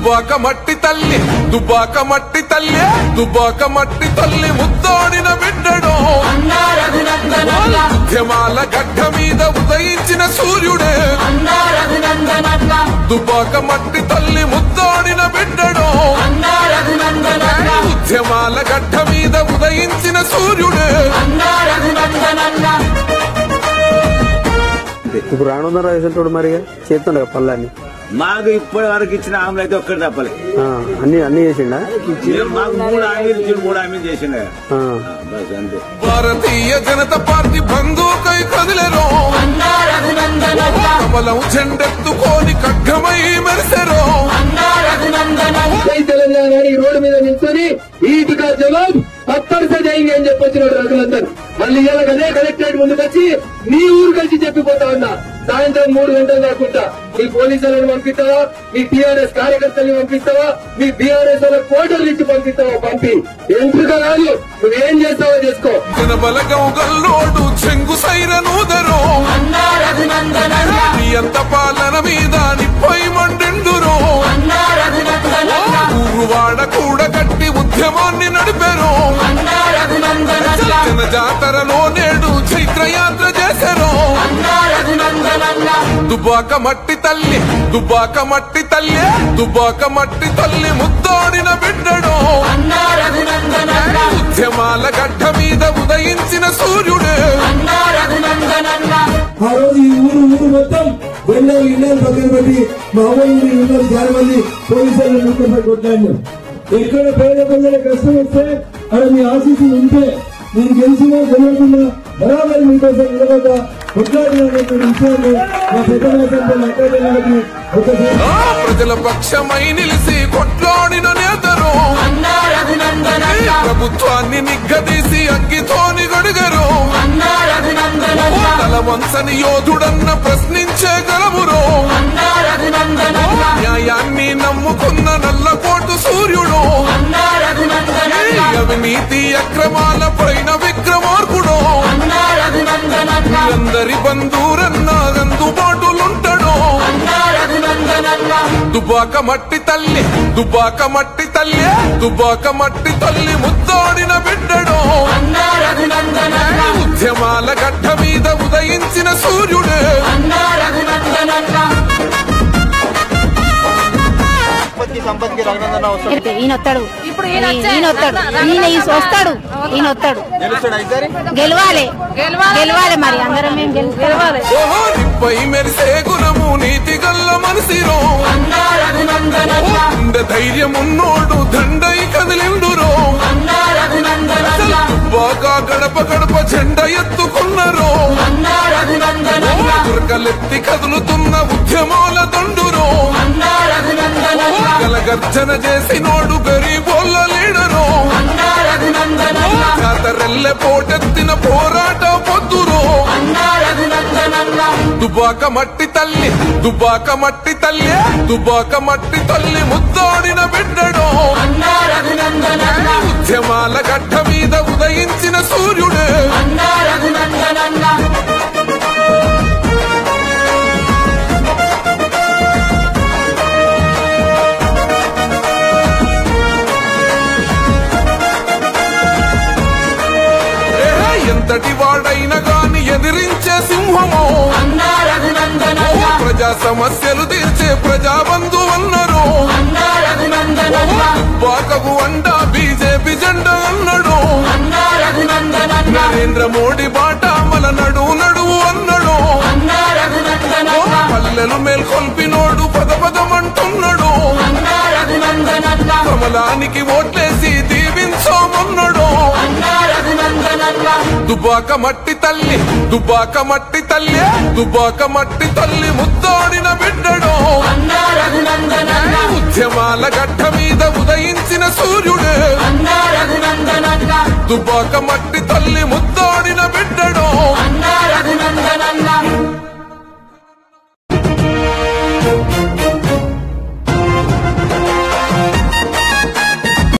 దుబ్బాక మట్టి తల్లి దుబ్బాక మట్టి తల్లి దుబ్బాక మట్టి తల్లి ముద్దోడిన బిడ్డడు అన్నా రఘునందనన్న ఉద్యమాల గడ్డ మీద ఉదయించిన సూర్యుడే అన్నా రఘునందనన్న దుబ్బాక మట్టి తల్లి ముద్దోడిన బిడ్డడు అన్నా రఘునందనన్న ఉద్యమాల గడ్డ మీద ఉదయించిన సూర్యుడే అన్నా రఘునందనన్న ఇప్పుడు రానున్నారా వేసేటోడు మరి చేస్తుండ పళ్ళని మాకు ఇప్పటి వరకు ఇచ్చిన ఆమెలు అయితే ఒక్కటి తప్పలే అన్ని అన్ని చేసిండా మేము మాకు మూడు హామీలు ఇచ్చి మూడు హామీలు చేసిండే ఆ. బస్ అంతే భారతీయ జనతా పార్టీ బంధుకై కదిలేరో అన్నా రఘునందనన్న కమలం చెండెత్తుకోని ఖడ్గమై మెరిసెరో అన్నా రఘునందనన్న జై తెలంగాణ అని ఈ రోడ్డు మీద నిల్చొని ఈటుగా జవాబు పత్తడిసే జైంది అని చెప్పొచ్చినాడు రఘునందన్ మళ్ళీ ఇలా అదే కలెక్టరేట్ ముందుకు వచ్చి నీ ఊరు కలిసి చెప్పిపోతా ఉన్నా సాయంత్రం మూడు గంటలు కాకుండా మీ పోలీసులను పంపిస్తావా మీ టీఆర్ఎస్ కార్యకర్తల్ని పంపిస్తావా మీ బీఆర్ఎస్ వాళ్ళ ఫోటోలు ఇచ్చి పంపిస్తావా పంపి ఎంపిక కాదు నువ్వేం చేస్తావో చేసుకో జన బలగం గల్లోడు చెంగు సైరనూదరో అన్నా రఘునందనన్న నీ అంత పాలన మీద నిప్పై మండెండురో అన్నా రఘునందనన్న ఊరువాడ కూడగట్టి ఉద్యమాన్ని నడిపెరో అన్నా రఘునందనన్న జన జాతరలో నేడు చైత్రయాత్ర చేశారో అన్నా రఘునందనన్న దుబ్బాక మట్టి తల్లి దుబ్బాక మట్టి తల్లి దుబ్బాక మట్టి తల్లి ముద్దోడిన బిడ్డడు అన్నా రఘునందనన్న ఉద్యమాల గడ్డ మీద ఉదయించిన సూర్యుడే అన్నా రఘునందనన్న ఆ రోజు ఈ ఊరు ఊరు మొత్తం వెన్నెలు ఇళ్ళని పక్కన పెట్టి మా ఊరు ఇళ్ళని చాలా మంది పోలీసులు ముక్కపై కొట్టాను ఎక్కడ పేద ప్రజల కష్టం వస్తే అక్కడ మీ ఆశీస్సులు ఉంటే నేను గెలిచినా గెలవకుండా బరాబరి మీకోసం నిలబడ్డ కొట్లాడినటువంటి విషయాన్ని మా పెద్ద అక్కడికి ఒకసారి ఆ ప్రజల పక్షమై నిలిసి కొట్లాడిన నేతరు అన్నా రఘునందనన్న ప్రభుత్వాన్ని నిగ్గదీసి అగ్గితోని గడిగరు అన్నా రఘునందనన్న తల వంచని యోధుడన్న ప్రశ్నించే గలమురు అన్నా రఘునందనన్న న్యాయాన్ని నమ్ముకున్న నల్లకోటు సూర్యుడు అన్నా రఘునందనన్న అవినీతి అక్రమాల పైన విక్రమార్కుడు అన్నా రఘునందనన్న అందరి బంధురన్న అందుబాటులుంటాడు అన్నా రఘునందనన్న దుబ్బాక మట్టి తల్లి దుబ్బాక మట్టి తల్లి దుబ్బాక మట్టి తల్లి ముద్దోడిన బిడ్డడు అన్నా రఘునందనన్న ఉద్యమాల గడ్డ మీద ఉదయించిన సూర్యుడే అన్నా రఘునందనన్న ఈయన వస్తాడు ఇప్పుడు ఈయన వచ్చే- ఈయన వస్తాడు ఈయన ఈ వస్తాడు ఈయన వస్తాడు గెలవాలి గెలవాలి మరి అందరం మేము గెలవాలి ఓహో నిప్పై మెరిసే గుణము నీతి గల్ల మనసిరో అన్నా రఘునందనన్న ఉండ ధైర్యం ఉన్నోడు దండై కదిలిండురో అన్నా రఘునందనన్న బాగా గడప గడప జెండ ఎత్తుకున్నరో అన్నా రఘునందనన్న దుర్గలెత్తి కదులుతున్న ఉద్యమాల దండురో అన్నా రఘునందనన్న గలగర్జన చేసినోడు గరీబోళ్ళ లీడరో అన్నా రఘునందనన్న జాతరెల్లె పోటెత్తిన పోరాట పొద్దురో అన్నా రఘునందనన్న దుబాక మట్టి తల్లి దుబాక మట్టి తల్లి దుబాక మట్టి తల్లి ముద్దోడిన బిడ్డడు అన్నా రఘునందనన్న ఉద్యమాల గడ్డ మీద ఉదయించిన సూర్యుడే అన్నా రఘునందనన్న ఏహే, ఎంతటి వాడైనా గాని ఎదిరించే సింహమో అన్నా రఘునందనన్న ప్రజా సమస్యలు తీర్చే ప్రజా బంధువన్నారు అన్నా రఘునందనన్న బాకకు అండ బీజేపీ జెండా అన్నాడు అన్నా రఘునందనన్న నరేంద్ర మోడీ బాట మన నడు నడువు అన్నాడు అన్నా రఘునందనన్న పల్లెలు మేల్కొల్పినోడు పద పదమంటున్నాడు అన్నా రఘునందనన్న కమలానికి ఓట్లేసి దీవించోమన్నాడు అన్నా రఘునందనన్న దుబాక మట్టి తల్లి దుబాక మట్టి తల్లి దుబాక మట్టి తల్లి ముద్దోడిన బిడ్డడు అన్నా రఘునందనన్న ఉద్యమాల గడ్డ మీద ఉదయించిన సూర్యుడే అన్నా రఘునందనన్న దుబాక మట్టి తల్లి ముద్ద